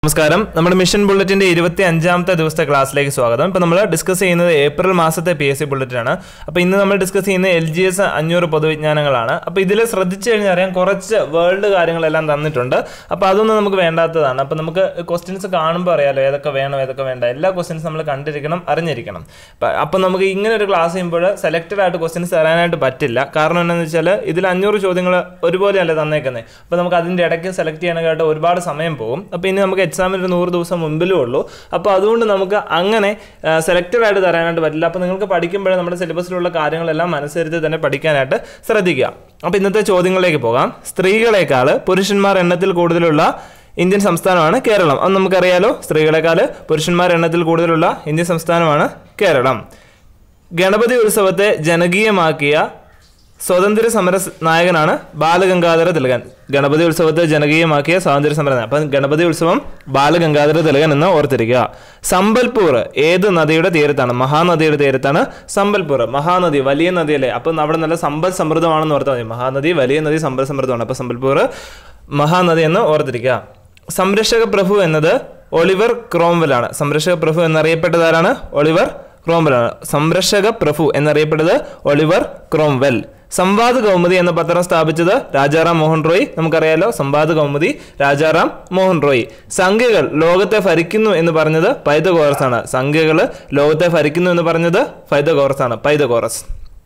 നമസ്കാരം നമ്മുടെ മിഷൻ ബുള്ളറ്റിന്റെ ഇരുപത്തി അഞ്ചാമത്തെ ദിവസത്തെ ക്ലാസ്സിലേക്ക് സ്വാഗതം ഇപ്പൊ നമ്മൾ ഡിസ്കസ് ചെയ്യുന്നത് ഏപ്രിൽ മാസത്തെ പി എസ് സി ബുള്ളറ്റിനാണ് അപ്പൊ ഇന്ന് നമ്മൾ ഡിസ്കസ് ചെയ്യുന്ന എൽ ജി എസ് അഞ്ഞൂറ് പൊതുവിജ്ഞാനങ്ങളാണ് അപ്പൊ ഇതിൽ ശ്രദ്ധിച്ചു കഴിഞ്ഞാൽ അറിയാം കുറച്ച് വേൾഡ് കാര്യങ്ങളെല്ലാം തന്നിട്ടുണ്ട് അപ്പൊ അതൊന്നും നമുക്ക് വേണ്ടാത്തതാണ് അപ്പൊ നമുക്ക് ക്വസ്റ്റ്യൻസ് കാണുമ്പോൾ അറിയാലോ ഏതൊക്കെ വേണം ഏതൊക്കെ വേണ്ട എല്ലാ ക്വസ്റ്റ്യൻസ് നമ്മൾ കണ്ടിരിക്കണം അറിഞ്ഞിരിക്കണം അപ്പൊ- അപ്പൊ നമുക്ക് ഇങ്ങനെ ഒരു ക്ലാസ് ചെയ്യുമ്പോൾ സെലക്റ്റഡ് ആയിട്ട് ക്വസ്റ്റ്യൻസ് തരാനായിട്ട് പറ്റില്ല കാരണം എന്താണെന്ന് വെച്ചാൽ ഇതിൽ അഞ്ഞൂറ് ചോദ്യങ്ങൾ ഒരുപോലെയല്ല തന്നേക്കുന്നത് അപ്പോൾ നമുക്ക് അതിൻ്റെ ഇടയ്ക്ക് സെലക്ട് ചെയ്യാനായിട്ട് ഒരുപാട് സമയം പോകും അപ്പോൾ ഇനി നമുക്ക് എക്സാമിന് ഒരു നൂറ് ദിവസം മുമ്പിലും ഉള്ളൂ അപ്പോൾ അതുകൊണ്ട് നമുക്ക് അങ്ങനെ സെലക്റ്റഡ് ആയിട്ട് തരാനായിട്ട് പറ്റില്ല അപ്പോൾ നിങ്ങൾക്ക് പഠിക്കുമ്പോൾ നമ്മുടെ സിലബസിലുള്ള കാര്യങ്ങളെല്ലാം മനസ്സിരുത്തി തന്നെ പഠിക്കാനായിട്ട് ശ്രദ്ധിക്കുക അപ്പോൾ ഇന്നത്തെ ചോദ്യങ്ങളിലേക്ക് പോകാം സ്ത്രീകളെക്കാൾ പുരുഷന്മാർ എണ്ണത്തിൽ കൂടുതലുള്ള ഇന്ത്യൻ സംസ്ഥാനമാണ് കേരളം അത് നമുക്കറിയാലോ സ്ത്രീകളെക്കാൾ പുരുഷന്മാർ എണ്ണത്തിൽ കൂടുതലുള്ള ഇന്ത്യൻ സംസ്ഥാനമാണ് കേരളം ഗണപതി ഉത്സവത്തെ ജനകീയമാക്കിയ സ്വതന്ത്ര സമര സ് നായകനാണ് ബാലഗംഗാധര തിലകൻ ഗണപതി ഉത്സവത്തെ ജനകീയമാക്കിയ സ്വാതന്ത്ര്യ സമര നായകൻ. അപ്പം ഗണപതി ഉത്സവം ബാലഗംഗാധര തിലകൻ എന്ന് ഓർത്തിരിക്കുക സമ്പൽപൂർ ഏത് നദിയുടെ തീരത്താണ് മഹാനദിയുടെ തീരത്താണ് സമ്പൽപൂർ മഹാനദി വലിയ നദിയല്ലേ അപ്പം അവിടെ നല്ല സമ്പൽ സമൃദ്ധമാണെന്ന് ഓർത്താൽ മതി മഹാനദി വലിയ നദി സമ്പൽ സമൃദ്ധമാണ് അപ്പം സമ്പൽപൂർ മഹാനദി എന്ന് ഓർത്തിരിക്കുക സംരക്ഷക പ്രഭു എന്നത് ഒളിവർ ക്രോംവെലാണ് സംരക്ഷക പ്രഭു എന്നറിയപ്പെട്ടതാരാണ് ഒളിവർ ക്രോംവെലാണ് സംരക്ഷക പ്രഭു എന്നറിയപ്പെട്ടത് ഒളിവർ ക്രോംവെൽ സംവാദ് കൗമുദി എന്ന പത്രം സ്ഥാപിച്ചത് രാജാറാം മോഹൻ റോയ് നമുക്കറിയാലോ സംവാദ് കൗമുദി രാജാറാം മോഹൻ റോയ് സംഖ്യകൾ ലോകത്തെ ഭരിക്കുന്നു എന്ന് പറഞ്ഞത് പൈതകോറസ് ആണ് സംഖ്യകൾ ലോകത്തെ ഭരിക്കുന്നു എന്ന് പറഞ്ഞത് പൈതകോറസ് ആണ് പൈതകോറസ്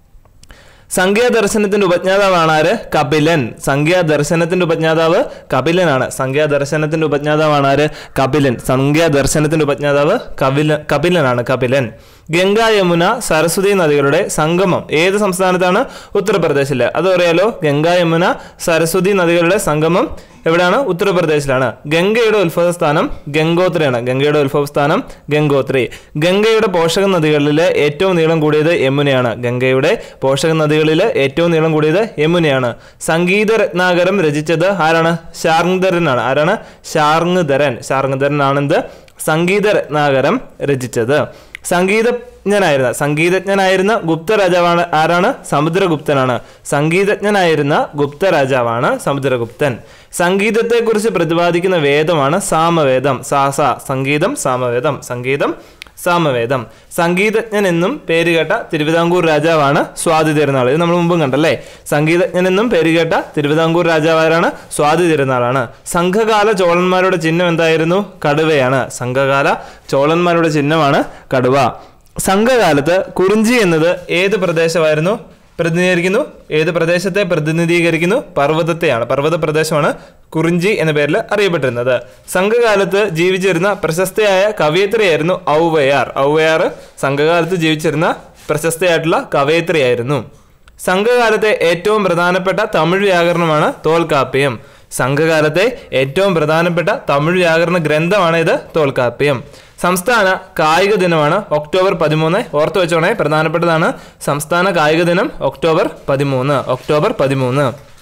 സംഖ്യാദർശനത്തിന്റെ ഉപജ്ഞാതാവാണ് ആര് കപിലൻ സംഖ്യാദർശനത്തിന്റെ ഉപജ്ഞാതാവ് കപിലനാണ് സംഖ്യാദർശനത്തിന്റെ ഉപജ്ഞാതാവാണ് ആര് കപിലൻ സംഖ്യാദർശനത്തിന്റെ ഉപജ്ഞാതാവ് കപില കപിലനാണ് കപിലൻ ഗംഗ യമുന സരസ്വതി നദികളുടെ സംഗമം ഏത് സംസ്ഥാനത്താണ് ഉത്തർപ്രദേശില് അത് അറിയാലോ ഗംഗ യമുന സരസ്വതി നദികളുടെ സംഗമം എവിടെയാണ് ഉത്തർപ്രദേശിലാണ് ഗംഗയുടെ ഉത്ഭവസ്ഥാനം ഗംഗോത്രിയാണ് ഗംഗയുടെ ഉത്ഭവസ്ഥാനം ഗംഗോത്രി ഗംഗയുടെ പോഷക നദികളിലെ ഏറ്റവും നീളം കൂടിയത് യമുനയാണ് ഗംഗയുടെ പോഷക നദികളിലെ ഏറ്റവും നീളം കൂടിയത് യമുനയാണ് സംഗീത രത്നാകരം രചിച്ചത് ആരാണ് ശാർങ്ധരനാണ് ആരാണ് ശാർങ്ധരൻ ശാർങ്ധരൻ ആണെന്ത് സംഗീത രത്നാകരം രചിച്ചത് സംഗീതജ്ഞനായിരുന്ന സംഗീതജ്ഞനായിരുന്ന ഗുപ്ത രാജാവാണ് ആരാണ് സമുദ്രഗുപ്തനാണ് സംഗീതജ്ഞനായിരുന്ന ഗുപ്ത രാജാവാണ് സമുദ്രഗുപ്തൻ സംഗീതത്തെക്കുറിച്ച് പ്രതിപാദിക്കുന്ന വേദമാണ് സാമവേദം സാസ സംഗീതം സാമവേദം സംഗീതം സാമവേദം സംഗീതജ്ഞൻ എന്നും പേരുകേട്ട തിരുവിതാംകൂർ രാജാവാണ് സ്വാതി തിരുനാൾ ഇത് നമ്മൾ മുമ്പും കണ്ടല്ലേ സംഗീതജ്ഞൻ എന്നും പേരുകേട്ട തിരുവിതാംകൂർ രാജാവാരാണ് സ്വാതി തിരുനാളാണ് സംഘകാല ചോളന്മാരുടെ ചിഹ്നം എന്തായിരുന്നു കടുവയാണ് സംഘകാല ചോളന്മാരുടെ ചിഹ്നമാണ് കടുവ സംഘകാലത്ത് കുറിഞ്ചി എന്നത് ഏത് പ്രദേശമായിരുന്നു പ്രതിനിധീകരിക്കുന്നു ഏത് പ്രദേശത്തെ പ്രതിനിധീകരിക്കുന്നു പർവ്വതത്തെയാണ് പർവ്വത പ്രദേശമാണ് കുറിഞ്ചി എന്ന പേരിൽ അറിയപ്പെട്ടിരുന്നത് സംഘകാലത്ത് ജീവിച്ചിരുന്ന പ്രശസ്തയായ കവയിത്രിയായിരുന്നു ഔവയാർ ഔവയാർ സംഘകാലത്ത് ജീവിച്ചിരുന്ന പ്രശസ്തയായിട്ടുള്ള കവയിത്രിയായിരുന്നു സംഘകാലത്തെ ഏറ്റവും പ്രധാനപ്പെട്ട തമിഴ് വ്യാകരണമാണ് തോൽക്കാപ്യം സംഘകാലത്തെ ഏറ്റവും പ്രധാനപ്പെട്ട തമിഴ് വ്യാകരണ ഗ്രന്ഥമാണ് ഇത് തോൽക്കാപ്യം സംസ്ഥാന കായിക ദിനമാണ് ഒക്ടോബർ പതിമൂന്ന് ഓർത്തു വെച്ചോണേ പ്രധാനപ്പെട്ടതാണ് സംസ്ഥാന കായിക ദിനം ഒക്ടോബർ പതിമൂന്ന് ഒക്ടോബർ പതിമൂന്ന്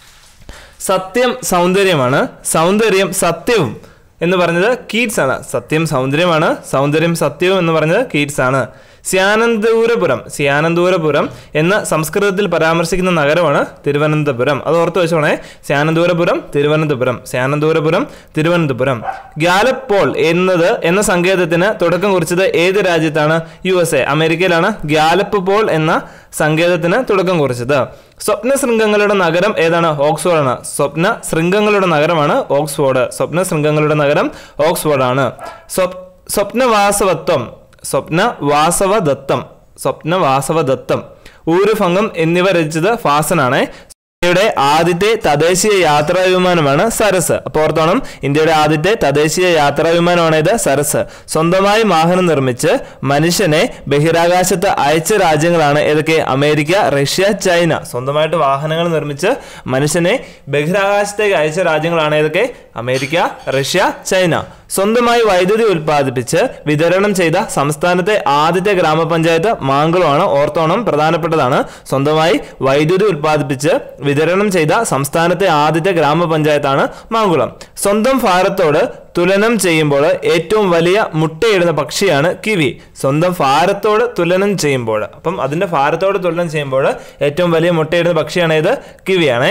സത്യം സൗന്ദര്യമാണ് സൗന്ദര്യം സത്യവും എന്ന് പറഞ്ഞത് കീറ്റ്സ് ആണ് സത്യം സൗന്ദര്യമാണ് സൗന്ദര്യം സത്യവും എന്ന് പറഞ്ഞത് കീറ്റ്സ് ആണ് സ്യാനന്തപുരപുരം സ്യാനന്തപുരപുരം എന്ന സംസ്കൃതത്തിൽ പരാമർശിക്കുന്ന നഗരമാണ് തിരുവനന്തപുരം അത് ഓർത്ത് വെച്ചോണേ സ്യാനന്തപുരപുരം തിരുവനന്തപുരം സ്യാനന്തപുരപുരം തിരുവനന്തപുരം ഗ്യാലപ്പോൾ എന്നത് എന്ന സങ്കേതത്തിന് തുടക്കം കുറിച്ചത് ഏത് രാജ്യത്താണ് യു എസ് എ അമേരിക്കയിലാണ് ഗ്യാലപ്പ് പോൾ എന്ന സങ്കേതത്തിന് തുടക്കം കുറിച്ചത് സ്വപ്ന ശൃംഗങ്ങളുടെ നഗരം ഏതാണ് ഓക്സ്ഫോർഡ് ആണ് സ്വപ്ന ശൃംഗങ്ങളുടെ നഗരമാണ് ഓക്സ്ഫോർഡ് സ്വപ്ന ശൃംഗങ്ങളുടെ നഗരം ഓക്സ്ഫോർഡ് ആണ് സ്വപ്- സ്വപ്നവാസവത്വം സ്വപ്ന വാസവദത്തം സ്വപ്ന വാസവദത്തം ഊരുഭംഗം എന്നിവ രചിച്ചത് ഫാസനാണ് ഇന്ത്യയുടെ ആദ്യത്തെ തദ്ദേശീയ യാത്രാ വിമാനമാണ് സരസ് അപ്പോൾ ഓർത്തോണം ഇന്ത്യയുടെ ആദ്യത്തെ തദ്ദേശീയ യാത്രാ വിമാനമാണ് ഇത് സരസ് സ്വന്തമായി വാഹനം നിർമ്മിച്ച് മനുഷ്യനെ ബഹിരാകാശത്ത് അയച്ച രാജ്യങ്ങളാണ് ഏതൊക്കെ അമേരിക്ക റഷ്യ ചൈന സ്വന്തമായിട്ട് വാഹനങ്ങൾ നിർമ്മിച്ച് മനുഷ്യനെ ബഹിരാകാശത്തേക്ക് അയച്ച രാജ്യങ്ങളാണ് ഏതൊക്കെ അമേരിക്ക റഷ്യ ചൈന സ്വന്തമായി വൈദ്യുതി ഉൽപ്പാദിപ്പിച്ച് വിതരണം ചെയ്ത സംസ്ഥാനത്തെ ആദ്യത്തെ ഗ്രാമപഞ്ചായത്ത് മാങ്കുളമാണ് ഓർത്തോണം പ്രധാനപ്പെട്ടതാണ് സ്വന്തമായി വൈദ്യുതി ഉൽപ്പാദിപ്പിച്ച് വിതരണം ചെയ്ത സംസ്ഥാനത്തെ ആദ്യത്തെ ഗ്രാമപഞ്ചായത്താണ് മാങ്കുളം സ്വന്തം ഭാരത്തോട് തുലനം ചെയ്യുമ്പോൾ ഏറ്റവും വലിയ മുട്ടയിടുന്ന പക്ഷിയാണ് കിവി സ്വന്തം ഭാരത്തോട് തുലനം ചെയ്യുമ്പോൾ അപ്പം അതിന്റെ ഭാരത്തോട് തുലനം ചെയ്യുമ്പോൾ ഏറ്റവും വലിയ മുട്ടയിടുന്ന പക്ഷിയാണ് ഇത് കിവിയാണ്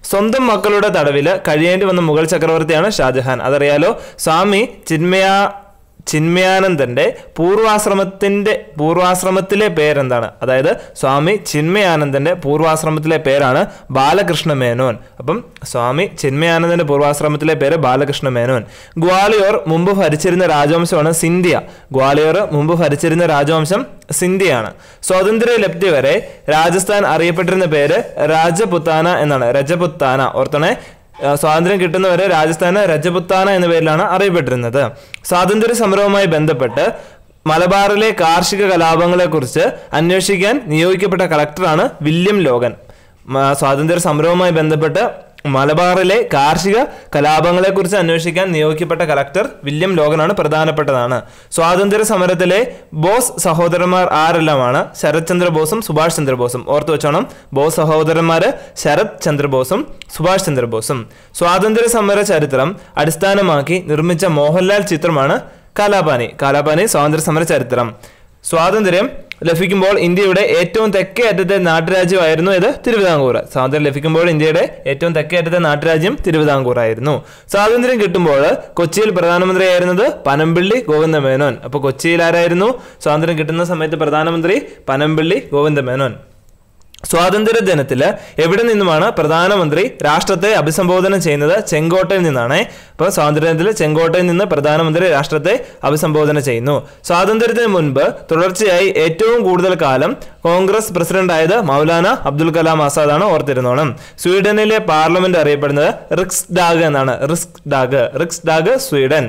സ്വന്തം മക്കളുടെ തടവിൽ കഴിയേണ്ടി വന്ന മുഗൾ ചക്രവർത്തിയാണ് ഷാജഹാൻ അതറിയാലോ സ്വാമി ചിന്മയ ചിന്മയാനന്ദന്റെ പൂർവാശ്രമത്തിന്റെ പൂർവാശ്രമത്തിലെ പേരെന്താണ് അതായത് സ്വാമി ചിന്മയാനന്ദന്റെ പൂർവാശ്രമത്തിലെ പേരാണ് ബാലകൃഷ്ണ മേനോൻ അപ്പം സ്വാമി ചിന്മയാനന്ദന്റെ പൂർവാശ്രമത്തിലെ പേര് ബാലകൃഷ്ണ മേനോൻ ഗ്വാളിയോർ മുമ്പ് ഭരിച്ചിരുന്ന രാജവംശമാണ് സിന്ധ്യ ഗ്വാളിയോർ മുമ്പ് ഭരിച്ചിരുന്ന രാജവംശം സിന്ധ്യയാണ് സ്വാതന്ത്ര്യ ലബ്ധി വരെ രാജസ്ഥാൻ അറിയപ്പെട്ടിരുന്ന പേര് രാജപുത്താന എന്നാണ് രജപുത്താന ഓർത്തണേ ആ, സ്വാതന്ത്ര്യം കിട്ടുന്നവരെ രാജസ്ഥാന് രജപുത്താന എന്ന പേരിലാണ് അറിയപ്പെട്ടിരുന്നത് സ്വാതന്ത്ര്യ സമരവുമായി ബന്ധപ്പെട്ട് മലബാറിലെ കാർഷിക കലാപങ്ങളെക്കുറിച്ച് അന്വേഷിക്കാൻ നിയോഗിക്കപ്പെട്ട കളക്ടറാണ് വില്യം ലോഗൻ മ- സ്വാതന്ത്ര്യ സമരവുമായി ബന്ധപ്പെട്ട് മലബാറിലെ കാർഷിക കലാപങ്ങളെക്കുറിച്ച് അന്വേഷിക്കാൻ നിയോഗിക്കപ്പെട്ട കളക്ടർ വില്യം ലോഗനാണ് പ്രധാനപ്പെട്ടതാണ് സ്വാതന്ത്ര്യ സമരത്തിലെ ബോസ് സഹോദരന്മാർ ആരെല്ലാമാണ് ശരത് ചന്ദ്ര ബോസും സുഭാഷ് ചന്ദ്രബോസും ഓർത്തു വെച്ചോണം ബോസ് സഹോദരന്മാര് ശരത് ചന്ദ്രബോസും സുഭാഷ് ചന്ദ്രബോസും സ്വാതന്ത്ര്യ സമര ചരിത്രം അടിസ്ഥാനമാക്കി നിർമ്മിച്ച മോഹൻലാൽ ചിത്രമാണ് കാലാപാനി കാലാപാനി സ്വാതന്ത്ര്യ സമര ചരിത്രം സ്വാതന്ത്ര്യം ലഭിക്കുമ്പോൾ ഇന്ത്യയുടെ ഏറ്റവും തെക്കേ അറ്റത്തെ നാട്ടുരാജ്യമായിരുന്നു ഇത് തിരുവിതാംകൂർ സ്വാതന്ത്ര്യം ലഭിക്കുമ്പോൾ ഇന്ത്യയുടെ ഏറ്റവും തെക്കേ അറ്റത്തെ നാട്ടുരാജ്യം തിരുവിതാംകൂർ ആയിരുന്നു സ്വാതന്ത്ര്യം കിട്ടുമ്പോൾ കൊച്ചിയിൽ പ്രധാനമന്ത്രിയായിരുന്നത് പനമ്പിള്ളി ഗോവിന്ദ മേനോൻ അപ്പോൾ കൊച്ചിയിൽ ആരായിരുന്നു സ്വാതന്ത്ര്യം കിട്ടുന്ന സമയത്ത് പ്രധാനമന്ത്രി പനമ്പിള്ളി ഗോവിന്ദ മേനോൻ സ്വാതന്ത്ര്യ ദിനത്തില് എവിടെ നിന്നുമാണ് പ്രധാനമന്ത്രി രാഷ്ട്രത്തെ അഭിസംബോധന ചെയ്യുന്നത് ചെങ്കോട്ടയിൽ നിന്നാണ് ഇപ്പോൾ സ്വാതന്ത്ര്യദിനത്തിൽ ചെങ്കോട്ടയിൽ നിന്ന് പ്രധാനമന്ത്രി രാഷ്ട്രത്തെ അഭിസംബോധന ചെയ്യുന്നു സ്വാതന്ത്ര്യത്തിന് മുൻപ് തുടർച്ചയായി ഏറ്റവും കൂടുതൽ കാലം കോൺഗ്രസ് പ്രസിഡന്റായത് മൗലാന അബ്ദുൽ കലാം ആസാദാണ് ഓർത്തിരുന്നോണം സ്വീഡനിലെ പാർലമെന്റ് അറിയപ്പെടുന്നത് റിക്സ് ഡാഗ് എന്നാണ് റിസ്ക് ഡാഗ് റിക്സ് ഡാഗ് സ്വീഡൻ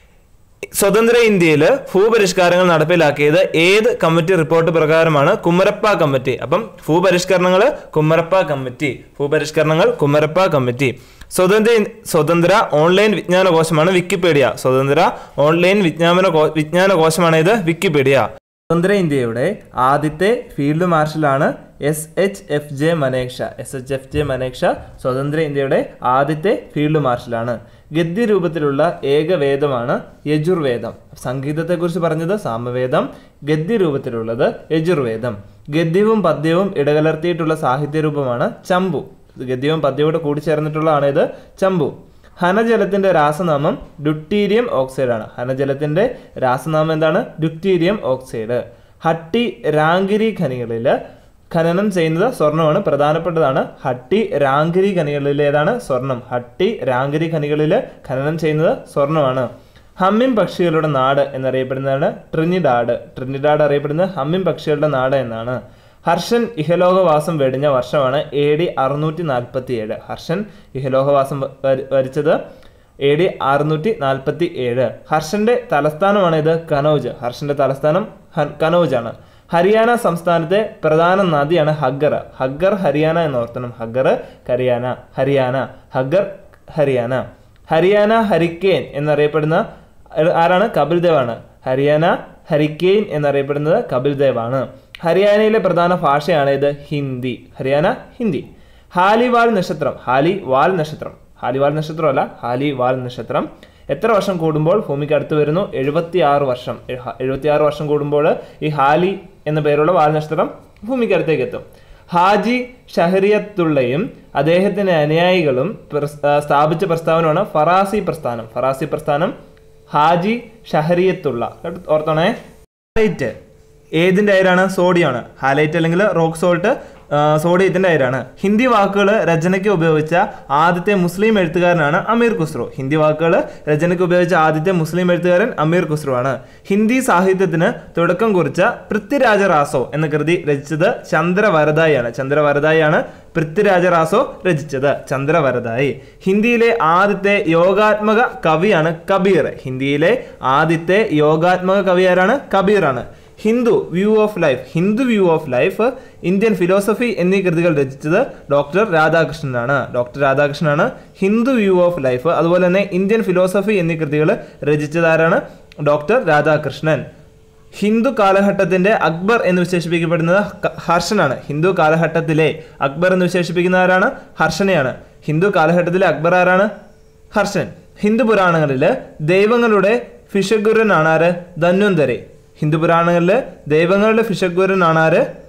സ്വതന്ത്ര ഇന്ത്യയിൽ ഭൂപരിഷ്കാരങ്ങൾ നടപ്പിലാക്കിയത് ഏത് കമ്മിറ്റി റിപ്പോർട്ട് പ്രകാരമാണ് കുമ്മരപ്പ കമ്മിറ്റി അപ്പം ഭൂപരിഷ്കരണങ്ങൾ കുമ്മരപ്പ കമ്മിറ്റി ഭൂപരിഷ്കരണങ്ങൾ കുമ്മരപ്പ കമ്മിറ്റി സ്വതന്ത്ര സ്വതന്ത്ര ഓൺലൈൻ വിജ്ഞാന കോശമാണ് വിക്കിപീഡിയ സ്വതന്ത്ര ഓൺലൈൻ വിജ്ഞാപന കോ- വിജ്ഞാന കോശമാണ് ഇത് വിക്കിപീഡിയ സ്വതന്ത്ര ഇന്ത്യയുടെ ആദ്യത്തെ ഫീൽഡ് മാർഷലാണ് S H F J Manekshaw S H F J Manekshaw സ്വതന്ത്ര ഇന്ത്യയുടെ ആദ്യത്തെ ഫീൽഡ് മാർഷലാണ് ഗദ്യ രൂപത്തിലുള്ള ഏകവേദമാണ് യജുർവേദം സംഗീതത്തെക്കുറിച്ച് പറഞ്ഞത് സാമവേദം ഗദ്യ രൂപത്തിലുള്ളത് യജുർവേദം ഗദ്യവും പദ്യവും ഇടകലർത്തിയിട്ടുള്ള സാഹിത്യരൂപമാണ് ചമ്പു ഗദ്യവും പദ്യവും കൂടെ കൂടിച്ചേർന്നിട്ടുള്ളതാണ് ഇത് ചമ്പു ഹനജലത്തിന്റെ രാസനാമം ഡുക്ടീരിയം ഓക്സൈഡ് ആണ് ഹനജലത്തിന്റെ രാസനാമം എന്താണ് ഡുക്ടീരിയം ഓക്സൈഡ് ഹട്ടി രാങ്കിരി ഖനികളിൽ ഖനനം ചെയ്യുന്നത് സ്വർണ്ണമാണ് പ്രധാനപ്പെട്ടതാണ് ഹട്ടി രാങ്കിരി ഖനികളിൽ ഏതാണ് സ്വർണം ഹട്ടി രാങ്കിരി ഖനികളിൽ ഖനനം ചെയ്യുന്നത് സ്വർണ്ണമാണ് ഹമ്മിൻ പക്ഷികളുടെ നാട് എന്നറിയപ്പെടുന്നതാണ് ട്രിനിഡാഡ് ട്രിനിഡാഡ് അറിയപ്പെടുന്നത് ഹമ്മിൻ പക്ഷികളുടെ നാട് എന്നാണ് ഹർഷൻ ഇഹലോകവാസം വെടിഞ്ഞ വർഷമാണ് എ ഡി അറുന്നൂറ്റി നാൽപ്പത്തി ഏഴ് ഹർഷൻ ഇഹലോകവാസം വ- വരി- വരിച്ചത് എ ഡി അറുന്നൂറ്റി നാൽപ്പത്തി ഏഴ് ഹർഷന്റെ തലസ്ഥാനമാണ് ഇത് കനൗജ് ഹർഷന്റെ തലസ്ഥാനം ഹ- കനൗജ് ആണ് ഹരിയാന സംസ്ഥാനത്തെ പ്രധാന നദിയാണ് ഹഗ്ഗർ ഹഗ്ഗർ ഹരിയാന എന്ന് ഓർത്തണം ഹഗ്ഗർ ഹരിയാന ഹരിയാന ഹഗ്ഗർ ഹരിയാന ഹരിയാന ഹരിക്കേൻ എന്നറിയപ്പെടുന്ന ആരാണ് കപിൽ ദേവ് ആണ് ഹരിയാന ഹരിക്കെയിൻ എന്നറിയപ്പെടുന്നത് കപിൽ ദേവ് ആണ് ഹരിയാനയിലെ പ്രധാന ഭാഷയാണ് ഇത് ഹിന്ദി ഹരിയാന ഹിന്ദി ഹാലിവാൽ നക്ഷത്രം ഹാലി വാൽ നക്ഷത്രം ഹാലിവാൽ നക്ഷത്രമല്ല ഹാലി വാൽ നക്ഷത്രം എത്ര വർഷം കൂടുമ്പോൾ ഭൂമിക്ക് അടുത്ത് വരുന്നു എഴുപത്തി ആറ് വർഷം എഴുപത്തി ആറ് വർഷം കൂടുമ്പോൾ ഈ ഹാലി എന്ന പേരുള്ള വാൽ നക്ഷത്രം ഭൂമിക്ക് അടുത്തേക്ക് എത്തും ഹാജി ഷഹറിയത്തുള്ളയും അദ്ദേഹത്തിന്റെ അനുയായികളും പ്രസ്- ആ, സ്ഥാപിച്ച പ്രസ്താവനമാണ് ഫറാസി പ്രസ്ഥാനം ഫറാസി പ്രസ്ഥാനം ഹാജി ഷഹറിയത്തുള്ള കേട്ടോ, ഓർത്തണേ ഹാലൈറ്റ് ഏതിന്റെ അയരാണ് സോഡിയാണ് ഹാലൈറ്റ് അല്ലെങ്കിൽ റോക്ക് സോൾട്ട് സോഡിയത്തിന്റെ അയരാണ് ഹിന്ദി വാക്കുകൾ രചനയ്ക്ക് ഉപയോഗിച്ച ആദ്യത്തെ മുസ്ലിം എഴുത്തുകാരനാണ് അമീർ ഖുസ്രു ഹിന്ദി വാക്കുകൾ രചനയ്ക്ക് ഉപയോഗിച്ച ആദ്യത്തെ മുസ്ലിം എഴുത്തുകാരൻ അമീർ ഖുസ്രു ആണ് ഹിന്ദി സാഹിത്യത്തിന് തുടക്കം കുറിച്ച പൃഥ്വിരാജ റാസോ എന്ന കൃതി രചിച്ചത് ചന്ദ്രവരദായിയാണ് ചന്ദ്രവരദായിയാണ് പൃഥ്വിരാജ റാസോ രചിച്ചത് ചന്ദ്രവരദായി ഹിന്ദിയിലെ ആദ്യത്തെ യോഗാത്മക കവിയാണ് കബീർ ഹിന്ദിയിലെ ആദ്യത്തെ യോഗാത്മക കവി ആരാണ് കബീറാണ് Hindu view of life Hindu view of life Indian philosophy എന്നീ കൃതികൾ രചിച്ചത് ഡോക്ടർ രാധാകൃഷ്ണനാണ് ഡോക്ടർ രാധാകൃഷ്ണനാണ് ഹിന്ദു വ്യൂ ഓഫ് ലൈഫ് അതുപോലെ തന്നെ ഇന്ത്യൻ ഫിലോസഫി എന്നീ കൃതികൾ രചിച്ചതാരാണ് ഡോക്ടർ രാധാകൃഷ്ണൻ ഹിന്ദു കാലഘട്ടത്തിന്റെ അക്ബർ എന്ന് വിശേഷിപ്പിക്കപ്പെടുന്നത് ക- ഹർഷനാണ് ഹിന്ദു കാലഘട്ടത്തിലെ അക്ബർ എന്ന് വിശേഷിപ്പിക്കുന്ന ആരാണ് ഹർഷനെയാണ് ഹിന്ദു കാലഘട്ടത്തിലെ അക്ബർ ആരാണ് ഹർഷൻ ഹിന്ദു പുരാണങ്ങളിൽ ദൈവങ്ങളുടെ ഫിഷഗുരനാണ് ആര് ധന്വന്തരി ഹിന്ദു പുരാണങ്ങളിൽ ദൈവങ്ങളുടെ ഫിഷഗുരനാണ് ആര്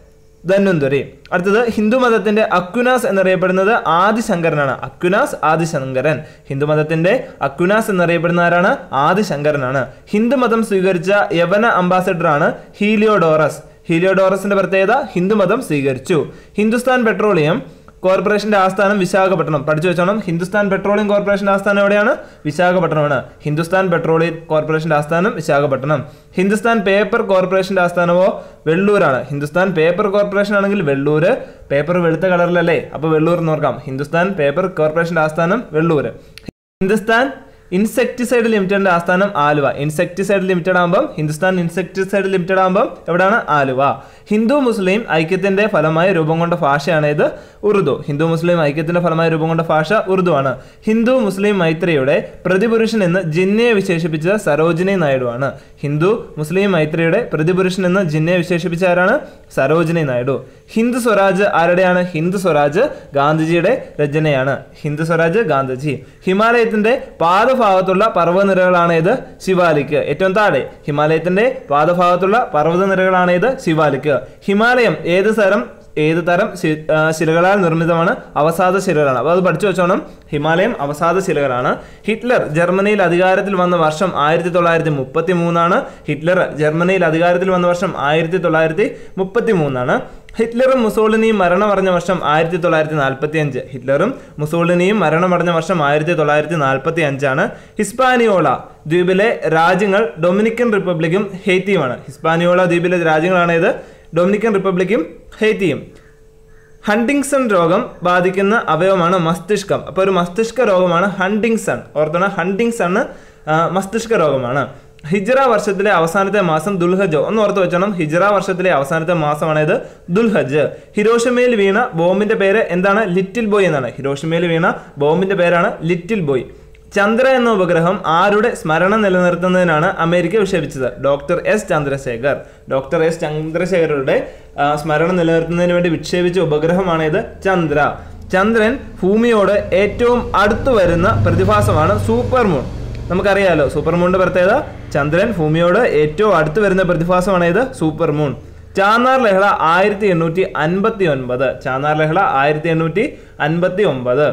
ധന്വന്തരി അടുത്തത് ഹിന്ദു മതത്തിന്റെ അക്യുനാസ് എന്നറിയപ്പെടുന്നത് ആദിശങ്കരനാണ് അക്യുനാസ് ആദിശങ്കരൻ ഹിന്ദു മതത്തിന്റെ അക്യുനാസ് എന്നറിയപ്പെടുന്ന ആരാണ് ആദിശങ്കരനാണ് ഹിന്ദു മതം സ്വീകരിച്ച യവന അംബാസഡറാണ് ഹീലിയോഡോറസ് ഹീലിയോഡോറസിന്റെ പ്രത്യേകത ഹിന്ദു മതം സ്വീകരിച്ചു ഹിന്ദുസ്ഥാൻ പെട്രോളിയം കോർപ്പറേഷന്റെ ആസ്ഥാനം വിശാഖപട്ടണം പഠിച്ചു വെച്ചോണം ഹിന്ദുസ്ഥാൻ പെട്രോളിയം കോർപ്പറേഷന്റെ ആസ്ഥാനം എവിടെയാണ് വിശാഖപട്ടണമാണ് ഹിന്ദുസ്ഥാൻ പെട്രോളിയം കോർപ്പറേഷന്റെ ആസ്ഥാനം വിശാഖപട്ടണം ഹിന്ദുസ്ഥാൻ പേപ്പർ കോർപ്പറേഷന്റെ ആസ്ഥാനമോ വെള്ളൂരാണ് ഹിന്ദുസ്ഥാൻ പേപ്പർ കോർപ്പറേഷൻ ആണെങ്കിൽ വെള്ളൂര് പേപ്പർ വെളുത്ത കളറിലല്ലേ അപ്പോൾ വെള്ളൂർ എന്ന് ഓർക്കാം ഹിന്ദുസ്ഥാൻ പേപ്പർ കോർപ്പറേഷന്റെ ആസ്ഥാനം വെള്ളൂര് ഹിന്ദുസ്ഥാൻ ഇൻസെക്ടിസൈഡ് ലിമിറ്റഡിന്റെ ആസ്ഥാനം ആലുവ ഇൻസെക്ടിസൈഡ് ലിമിറ്റഡ് ആകുമ്പം ഹിന്ദുസ്ഥാൻ ഇൻസെക്ടിസൈഡ് ലിമിറ്റഡ് ആകുമ്പം എവിടെയാണ് ആലുവ ഹിന്ദു മുസ്ലിം ഐക്യത്തിന്റെ ഫലമായി രൂപം കൊണ്ട ഭാഷയാണ് ഇത് ഉറുദു ഹിന്ദു മുസ്ലിം ഐക്യത്തിന്റെ ഫലമായി രൂപം കൊണ്ട ഭാഷ ഉറുദു ആണ് ഹിന്ദു മുസ്ലിം മൈത്രിയുടെ പ്രതിപുരുഷൻ എന്ന് ജിന്നയെ വിശേഷിപ്പിച്ചത് സരോജിനി നായിഡു ആണ് ഹിന്ദു മുസ്ലിം മൈത്രിയുടെ പ്രതിപുരുഷൻ എന്ന് ജിന്നയെ വിശേഷിപ്പിച്ച ആരാണ് സരോജിനി നായിഡു ഹിന്ദു സ്വരാജ് ആരുടെയാണ് ഹിന്ദു സ്വരാജ് ഗാന്ധിജിയുടെ രചനയാണ് ഹിന്ദു സ്വരാജ് ഗാന്ധിജി ഹിമാലയത്തിന്റെ പാദഭാഗത്തുള്ള പർവ്വതനിരകളാണ് ഇത് ശിവാലിക്ക് ഏറ്റവും താഴെ ഹിമാലയത്തിന്റെ പാദഭാഗത്തുള്ള പർവ്വതനിരകളാണ് ഇത് ശിവാലിക്ക് ഹിമാലയം ഏത് തരം ഏത് തരം ശി- ആ, ശിലകളാൽ നിർമ്മിതമാണ് അവസാദ ശിലകളാണ് അപ്പോൾ അത് പഠിച്ചു വെച്ചോണം ഹിമാലയം അവസാദ ശിലകളാണ് ഹിറ്റ്ലർ ജർമ്മനിയിൽ അധികാരത്തിൽ വന്ന വർഷം ആയിരത്തി തൊള്ളായിരത്തി മുപ്പത്തി മൂന്നാണ് ഹിറ്റ്ലർ ജർമ്മനിയിൽ അധികാരത്തിൽ വന്ന വർഷം ആയിരത്തി തൊള്ളായിരത്തി മുപ്പത്തി മൂന്നാണ് ഹിറ്റ്ലറും മുസോളിനിയും മരണമടഞ്ഞ വർഷം ആയിരത്തി തൊള്ളായിരത്തി നാൽപ്പത്തി അഞ്ച് ഹിറ്റ്ലറും മുസോളിനിയും മരണമടഞ്ഞ വർഷം ആയിരത്തി തൊള്ളായിരത്തി നാൽപ്പത്തി അഞ്ചാണ് ഹിസ്പാനിയോള ദ്വീപിലെ രാജ്യങ്ങൾ ഡൊമിനിക്കൻ റിപ്പബ്ലിക്കും ഹെയ്ത്തിയുമാണ് ഹിസ്പാനിയോള ദ്വീപിലെ രാജ്യങ്ങളാണ് ഇത് ഡൊമിനിക്കൻ റിപ്പബ്ലിക്കും ഹെയ്ത്തിയും ഹണ്ടിങ്സൺ രോഗം ബാധിക്കുന്ന അവയവമാണ് മസ്തിഷ്കം അപ്പോൾ ഒരു മസ്തിഷ്ക രോഗമാണ് ഹണ്ടിങ്സൺ ഓർത്തോണം ഹണ്ടിങ്സൺ ആ, മസ്തിഷ്ക രോഗമാണ് ഹിജ്റ വർഷത്തിലെ അവസാനത്തെ മാസം ദുൽഹജ് ഒന്ന് ഓർത്ത് വെച്ചോണം ഹിജ്റ വർഷത്തിലെ അവസാനത്തെ മാസമാണ് ഇത് ദുൽഹജ് ഹിരോഷിമയിൽ വീണ ബോംബിന്റെ പേര് എന്താണ് ലിറ്റിൽ ബോയ് എന്നാണ് ഹിരോഷിമയിൽ വീണ ബോംബിന്റെ പേരാണ് ലിറ്റിൽ ബോയ് ചന്ദ്ര എന്ന ഉപഗ്രഹം ആരുടെ സ്മരണ നിലനിർത്തുന്നതിനാണ് അമേരിക്ക വിക്ഷേപിച്ചത് doctor S Chandrasekhar doctor S ചന്ദ്രശേഖരുടെ ആ, സ്മരണ നിലനിർത്തുന്നതിന് വേണ്ടി വിക്ഷേപിച്ച ഉപഗ്രഹമാണ് ഇത് ചന്ദ്ര ചന്ദ്രൻ ഭൂമിയോട് ഏറ്റവും അടുത്തു വരുന്ന പ്രതിഭാസമാണ് സൂപ്പർ മൂൺ നമുക്കറിയാലോ സൂപ്പർ മൂണിന്റെ പ്രത്യേകത ചന്ദ്രൻ ഭൂമിയോട് ഏറ്റവും അടുത്ത് വരുന്ന പ്രതിഭാസമാണ് ഇത് സൂപ്പർ മൂൺ ചാന്നാർ ലഹള ആയിരത്തി എണ്ണൂറ്റി അൻപത്തി ഒൻപത് ചാന്നാർ ലഹള ആയിരത്തി എണ്ണൂറ്റി അൻപത്തി ഒമ്പത്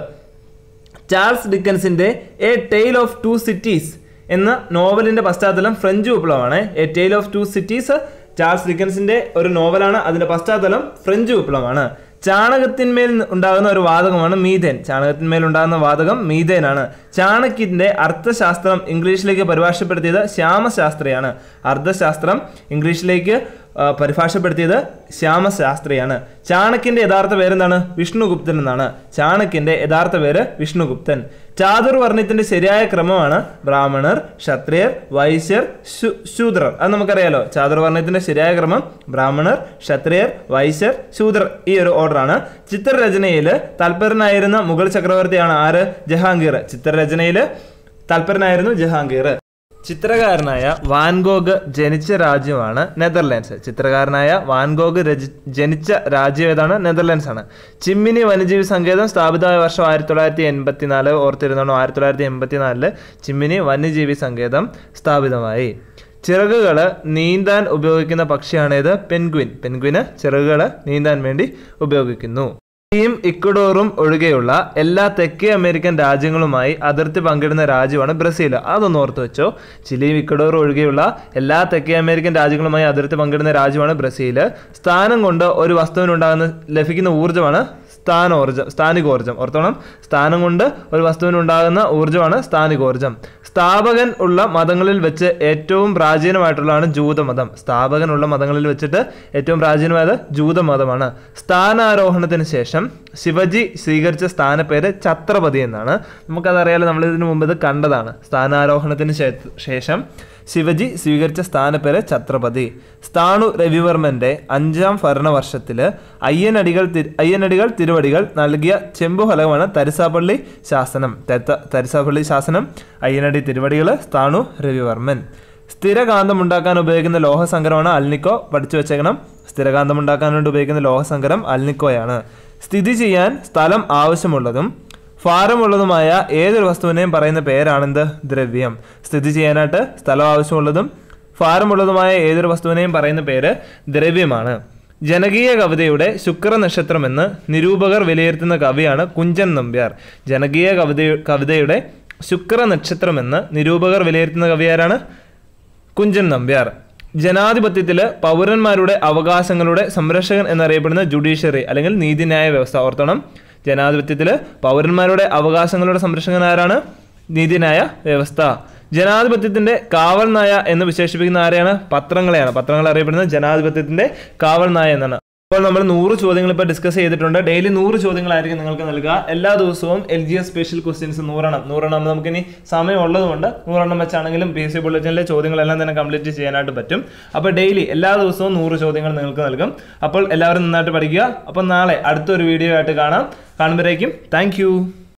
ചാൾസ് ഡിക്കൻസിന്റെ a tale of two cities എന്ന നോവലിന്റെ പശ്ചാത്തലം ഫ്രഞ്ച് വിപ്ലവമാണ് a tale of two cities Charles ഡിക്കൻസിന്റെ ഒരു നോവലാണ് അതിന്റെ പശ്ചാത്തലം ഫ്രഞ്ച് വിപ്ലവമാണ് ചാണകത്തിന്മേൽ ഉണ്ടാകുന്ന ഒരു വാതകമാണ് മീഥേൻ ചാണകത്തിന്മേൽ ഉണ്ടാകുന്ന വാതകം മീഥേൻ ആണ് ചാണക്യത്തിന്റെ അർത്ഥശാസ്ത്രം ഇംഗ്ലീഷിലേക്ക് പരിഭാഷപ്പെടുത്തിയത് ശ്യാമശാസ്ത്രിയാണ് അർത്ഥശാസ്ത്രം ഇംഗ്ലീഷിലേക്ക് ആ, പരിഭാഷപ്പെടുത്തിയത് ശ്യാമശാസ്ത്രിയാണ് ചാണക്യന്റെ യഥാർത്ഥ പേരെന്താണ് വിഷ്ണുഗുപ്തൻ എന്നാണ് ചാണക്യന്റെ യഥാർത്ഥ പേര് വിഷ്ണുഗുപ്തൻ ചാതുർവർണ്ണയത്തിന്റെ ശരിയായ ക്രമമാണ് ബ്രാഹ്മണർ ക്ഷത്രിയർ വൈശ്യർ ശു- ശൂദ്രർ അത് നമുക്കറിയാലോ ചാതുർവർണ്ണയത്തിന്റെ ശരിയായ ക്രമം ബ്രാഹ്മണർ ക്ഷത്രിയർ വൈശ്യർ ശൂദ്രർ ഈ ഒരു ഓർഡറാണ് ചിത്രരചനയിൽ തൽപരനായിരുന്ന മുഗൾ ചക്രവർത്തിയാണ് ആര് ജഹാംഗീർ ചിത്രരചനയിൽ തൽപരനായിരുന്നു ജഹാംഗീർ ചിത്രകാരനായ വാൻഗോഗ് ജനിച്ച രാജ്യമാണ് നെതർലാൻഡ്സ് ചിത്രകാരനായ വാൻഗോഗ് രചി ജനിച്ച രാജ്യം ഏതാണ് നെതർലാൻഡ്സ് ആണ് ചിമ്മിനി വന്യജീവി സങ്കേതം സ്ഥാപിതമായ വർഷം ആയിരത്തി തൊള്ളായിരത്തി എൺപത്തി നാല് ഓർത്തിരുന്നോണം ആയിരത്തി തൊള്ളായിരത്തി എൺപത്തി നാലില് ചിമ്മിനി വന്യജീവി സങ്കേതം സ്ഥാപിതമായി ചിറകുകൾ നീന്താൻ ഉപയോഗിക്കുന്ന പക്ഷിയാണേത് പെൻഗ്വിൻ പെൻഗ്വിന് ചിറകുകൾ നീന്താൻ വേണ്ടി ഉപയോഗിക്കുന്നു ചിലിയും ഇക്വഡോറും ഒഴികെയുള്ള എല്ലാ തെക്കേ അമേരിക്കൻ രാജ്യങ്ങളുമായി അതിർത്തി പങ്കിടുന്ന രാജ്യമാണ് ബ്രസീൽ അതൊന്ന് ഓർത്ത് വെച്ചോ ചിലിയും ഇക്വഡോറും ഒഴികെയുള്ള എല്ലാ തെക്കേ അമേരിക്കൻ രാജ്യങ്ങളുമായി അതിർത്തി പങ്കിടുന്ന രാജ്യമാണ് ബ്രസീൽ സ്ഥാനം കൊണ്ട് ഒരു വസ്തുവിനുണ്ടാകുന്ന ലഭിക്കുന്ന ഊർജ്ജമാണ് സ്ഥാനോർജ്ജം സ്ഥാനികോർജ്ജം ഓർത്തോണം സ്ഥാനം കൊണ്ട് ഒരു വസ്തുവിനുണ്ടാകുന്ന ഊർജ്ജമാണ് സ്ഥാനികോർജ്ജം സ്ഥാപകൻ ഉള്ള മതങ്ങളിൽ വെച്ച് ഏറ്റവും പ്രാചീനമായിട്ടുള്ളതാണ് ജൂതമതം സ്ഥാപകൻ ഉള്ള മതങ്ങളിൽ വെച്ചിട്ട് ഏറ്റവും പ്രാചീനമായത് ജൂതമതമാണ് സ്ഥാനാരോഹണത്തിന് ശേഷം ശിവജി സ്വീകരിച്ച സ്ഥാനപ്പേര് ഛത്രപതി എന്നാണ് നമുക്കതറിയാലോ നമ്മൾ ഇതിനു മുമ്പ് ഇത് കണ്ടതാണ് സ്ഥാനാരോഹണത്തിന് ശേ- ശേഷം ശിവജി സ്വീകരിച്ച സ്ഥാനപ്പേര് ഛത്രപതി സ്ഥാണു രവിവർമ്മന്റെ അഞ്ചാം ഭരണവർഷത്തില് അയ്യനടികൾ തി- അയ്യനടികൾ തിരുവടികൾ നൽകിയ ചെമ്പുഫലകമാണ് തരിസാപ്പള്ളി ശാസനം തരിത്ത- തരിസാപ്പള്ളി ശാസനം അയ്യനടി തിരുവടികൾ സ്ഥാണു രവിവർമ്മൻ സ്ഥിരകാന്തം ഉണ്ടാക്കാൻ ഉപയോഗിക്കുന്ന ലോഹസങ്കരമാണ് അൽനിക്കോ പഠിച്ചു വെച്ചേക്കണം സ്ഥിരകാന്തം ഉണ്ടാക്കാൻ വേണ്ടി ഉപയോഗിക്കുന്ന ലോഹസങ്കരം അൽനിക്കോയാണ് സ്ഥിതി ചെയ്യാൻ സ്ഥലം ആവശ്യമുള്ളതും ഭാരമുള്ളതുമായ ഏതൊരു വസ്തുവിനെയും പറയുന്ന പേരാണെന്ത് ദ്രവ്യം സ്ഥിതി ചെയ്യാനായിട്ട് സ്ഥലം ആവശ്യമുള്ളതും ഭാരമുള്ളതുമായ ഏതൊരു വസ്തുവിനെയും പറയുന്ന പേര് ദ്രവ്യമാണ് ജനകീയ കവിതയുടെ ശുക്ര നക്ഷത്രമെന്ന് നിരൂപകർ വിലയിരുത്തുന്ന കവിയാണ് കുഞ്ചൻ നമ്പ്യാർ ജനകീയ കവിത കവിതയുടെ ശുക്ര നക്ഷത്രമെന്ന് നിരൂപകർ വിലയിരുത്തുന്ന കവി ആരാണ് കുഞ്ചൻ നമ്പ്യാർ ജനാധിപത്യത്തില് പൗരന്മാരുടെ അവകാശങ്ങളുടെ സംരക്ഷകൻ എന്നറിയപ്പെടുന്ന ജുഡീഷ്യറി അല്ലെങ്കിൽ നീതിന്യായ വ്യവസ്ഥ ഓർത്തണം ജനാധിപത്യത്തില് പൗരന്മാരുടെ അവകാശങ്ങളുടെ സംരക്ഷകൻ ആരാണ് നീതിന്യായ വ്യവസ്ഥ ജനാധിപത്യത്തിന്റെ കാവൽ നായ എന്ന് വിശേഷിപ്പിക്കുന്ന ആരെയാണ് പത്രങ്ങളെയാണ് പത്രങ്ങൾ അറിയപ്പെടുന്നത് ജനാധിപത്യത്തിന്റെ കാവൽ നായ എന്നാണ് അപ്പോൾ നമ്മൾ നൂറ് ചോദ്യങ്ങൾ ഇപ്പോൾ ഡിസ്കസ് ചെയ്തിട്ടുണ്ട് ഡെയിലി നൂറ് ചോദ്യങ്ങളായിരിക്കും നിങ്ങൾക്ക് നൽകുക എല്ലാ ദിവസവും L G S special questions നൂറെണ്ണം നൂറെണ്ണം നമുക്കിനി സമയം ഉള്ളതുകൊണ്ട് നൂറെണ്ണം വെച്ചാണെങ്കിലും പി എസ് സി ബുള്ളറ്റിനിലെ ചോദ്യങ്ങളെല്ലാം തന്നെ കംപ്ലീറ്റ് ചെയ്യാനായിട്ട് പറ്റും അപ്പോൾ ഡെയിലി എല്ലാ ദിവസവും നൂറ് ചോദ്യങ്ങൾ നിങ്ങൾക്ക് നൽകും അപ്പോൾ എല്ലാവരും നന്നായിട്ട് പഠിക്കുക അപ്പോൾ നാളെ അടുത്തൊരു വീഡിയോ ആയിട്ട് കാണാം കാണുമ്പോഴേക്കും താങ്ക്